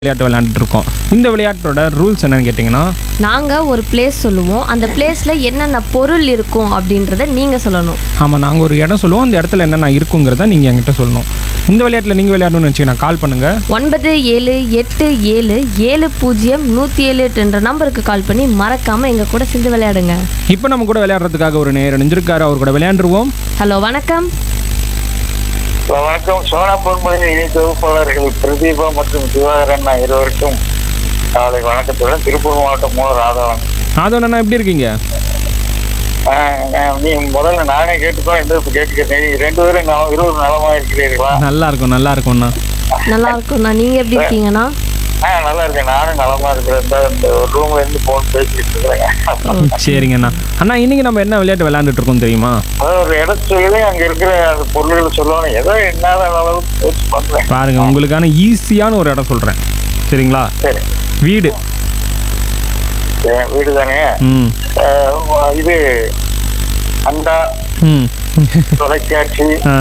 விளையாட்டு விளையாண்டுட்டு இருக்கோம் இந்த விளையாட்டோட ரூல்ஸ் என்னன்னு கேட்டிங்கன்னா நாங்கள் ஒரு பிளேஸ் சொல்லுவோம் அந்த பிளேஸில் என்னென்ன பொருள் இருக்கும் அப்படின்றத நீங்கள் சொல்லணும் ஆமாம் நாங்கள் ஒரு இடம் சொல்லுவோம் அந்த இடத்துல என்னென்ன இருக்குங்கிறத நீங்கள் என்கிட்ட சொல்லணும் இந்த விளையாட்டில் நீங்கள் விளையாடணும்னு வச்சுக்கோங்க கால் பண்ணுங்கள் ஒன்பது ஏழு எட்டு ஏழு ஏழு பூஜ்ஜியம் நூற்றி ஏழு எட்டுன்ற நம்பருக்கு கால் பண்ணி மறக்காமல் எங்கள் கூட சேர்ந்து விளையாடுங்க இப்போ நம்ம கூட விளையாடுறதுக்காக ஒரு நேரம் இணைஞ்சிருக்காரு அவர் கூட விளையாண்டுருவோம் ஹலோ வணக்கம் வணக்கம் சோனா பொன்மொழி இணை தொகுப்பாளர்கள் பிரதீபா மற்றும் திவாகரன் இருவருக்கும் காலை வணக்கத்துடன் திருப்பூர் மாவட்டம் மூல ராதவன் ஆதவன் அண்ணா எப்படி இருக்கீங்க ஆஹ் நான் நீ முதல்ல நானே கேட்டுக்கோ எந்த இப்ப கேட்டுக்கிறேன் நீ ரெண்டு பேரும் நலம் இருவர் நலமா இருக்கிறீர்களா நல்லா இருக்கும் நல்லா இருக்கும்ண்ணா நல்லா இருக்கும்ண்ணா நீங்கள் எப்படி இருக்கீங்கண்ணா ஆ நல்லா இருக்கேன் நானும் நலமா இருக்கிறேன் இந்த இந்த ஒரு ரூம்ல இருந்து போன் பேசிட்டு இருக்கிறேங்க சரிங்கண்ணா அண்ணா இன்னைக்கு நம்ம என்ன விளையாட்டு விளையாண்டுட்டு இருக்கோம் தெரியுமா அதாவது ஒரு இடத்துல அங்க இருக்கிற அந்த பொருள்களை சொல்லணும் ஏதோ என்னால அளவுக்கு முயற்சி பண்றேன் பாருங்க உங்களுக்கான ஈஸியான ஒரு இடம் சொல்கிறேன் சரிங்களா சரி வீடு என் வீடு தானே ம் ஆஹ் இது அண்டா ம் தொலைக்காட்சி ஆ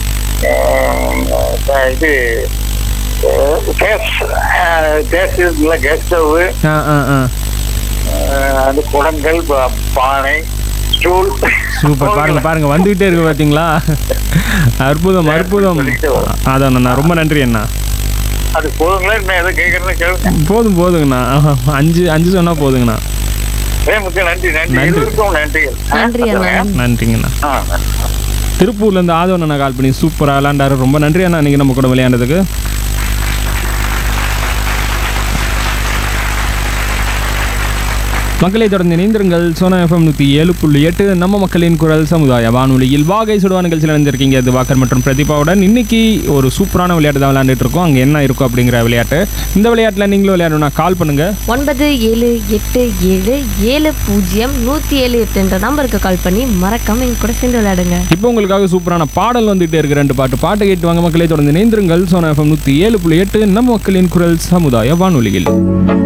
ஆஹ் இது கேஸ் கேஸ் இருக்குல்ல கேஸ் ஸ்டவ் ஆ ஆ ஆ அந்த குடங்கள் பா- பானை ஸ்டூல் சூப்பர் பாருங்க பாருங்க வந்துகிட்டே இருக்கு பாத்தீங்களா அற்புதம் அற்புதம் அதான் அண்ணா ரொம்ப நன்றி அண்ணா அது போதுங்களா என்ன எதை கேட்கறதுன்னு கேளுங்க போதும் போதுங்கண்ணா ஆஹா, அஞ்சு அஞ்சு சொன்னா போதுங்கண்ணா ஏ முக்கிய நன்றி நன்றி நன்றி. இருவருக்கும் நன்றி நன்றி அண்ணா நன்றிங்கண்ணா ஆ நன்றி திருப்பூர்ல இருந்து ஆதவன் அண்ணா கால் பண்ணி சூப்பரா விளையாண்டாரு ரொம்ப நன்றி அண்ணா இன்னைக்கு நம்ம கூட விளையாண்டதுக்கு மக்களை தொடர்ந்து இணைந்திருங்கள் சோனா எஃப்எம் நூற்றி ஏழு புள்ளி எட்டு நம்ம மக்களின் குரல் சமுதாய வானொலியில் வாகை சுடுவா நிகழ்ச்சியில் இணைந்திருக்கீங்க இது வாக்கர் மற்றும் பிரதீபாவுடன் இன்னைக்கு ஒரு சூப்பரான விளையாட்டு தான் விளையாண்டுட்டு இருக்கோம் அங்கே என்ன இருக்கும் அப்படிங்கிற விளையாட்டு இந்த விளையாட்டில் நீங்களும் விளையாடணும்னா கால் பண்ணுங்க ஒன்பது ஏழு எட்டு ஏழு ஏழு பூஜ்ஜியம் நூற்றி ஏழு எட்டுன்ற நம்பருக்கு கால் பண்ணி மறக்காமல் எங்கள் கூட சேர்ந்து விளையாடுங்க இப்போ உங்களுக்காக சூப்பரான பாடல் வந்துட்டே இருக்கு ரெண்டு பாட்டு பாட்டு கேட்டு வாங்க மக்களை தொடர்ந்து இணைந்திருங்கள் சோனா எஃப்எம் நூற்றி ஏழு புள்ளி எட்டு நம்ம மக்களின் குரல் சமுதாய வானொலியில்